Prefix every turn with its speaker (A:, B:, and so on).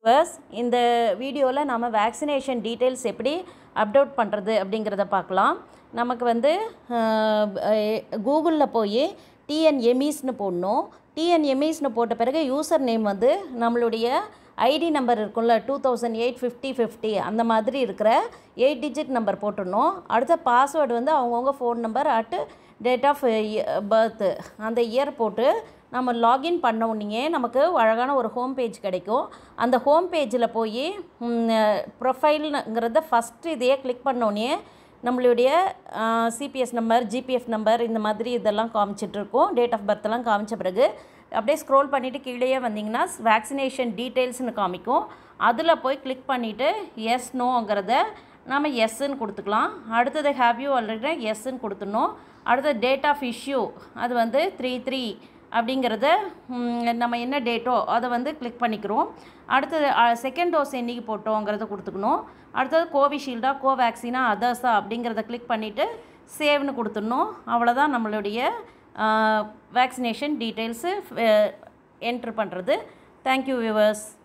A: first இந்த வீடியோவில் நம்ம வேக்சினேஷன் டீட்டெயில்ஸ் எப்படி அப்லோட் பண்ணுறது அப்படிங்கிறத பார்க்கலாம் நமக்கு வந்து கூகுளில் போய் டிஎன்எம்இஸ்னு போடணும் டிஎன்எம்இஸ்னு போட்ட பிறகு யூசர் நேம் வந்து நம்மளுடைய ஐடி நம்பர் இருக்கும்ல two thousand eight fifty fifty அந்த மாதிரி இருக்கிற எயிட் டிஜிட் நம்பர் போட்டுடணும் அடுத்த பாஸ்வேர்டு வந்து அவங்கவுங்க phone number at date of birth அந்த இயர் போட்டு நம்ம லாகின் பண்ண உடனே நமக்கு அழகான ஒரு ஹோம் பேஜ் கிடைக்கும் அந்த ஹோம் பேஜில் போய் ப்ரொஃபைலுங்கிறத ஃபஸ்ட்டு இதையே கிளிக் பண்ணோடனே நம்மளுடைய சிபிஎஸ் நம்பர் ஜிபிஎஃப் நம்பர் இந்த மாதிரி இதெல்லாம் காமிச்சிட்ருக்கோம் டேட் ஆஃப் பர்த்லாம் காமிச்ச பிறகு அப்படியே ஸ்க்ரோல் பண்ணிவிட்டு கீழேயே வந்தீங்கன்னா வேக்சினேஷன் டீட்டெயில்ஸ்னு காமிக்கும் அதில் போய் கிளிக் பண்ணிவிட்டு எஸ் நோங்கிறத நம்ம எஸ்ன்னு கொடுத்துக்கலாம் அடுத்தது ஹேவ் யூ ஆல்ரெடி எஸ்ன்னு கொடுத்துடணும் அடுத்தது டேட் ஆஃப் இஷ்யூ அது வந்து த்ரீ த்ரீ அப்படிங்கிறத நம்ம என்ன டேட்டோ அதை வந்து கிளிக் பண்ணிக்கிறோம் அடுத்தது செகண்ட் டோஸ் என்றைக்கு போட்டோங்கிறத கொடுத்துக்கணும் அடுத்தது கோவிஷீல்டா கோவேக்சினா அதர்ஸா அப்படிங்கிறத கிளிக் பண்ணிவிட்டு சேவ்னு கொடுத்துடணும் அவ்வளோதான் நம்மளுடைய வேக்சினேஷன் டீட்டெயில்ஸு என்ட்ரு பண்ணுறது தேங்க்யூ வியூவர்ஸ்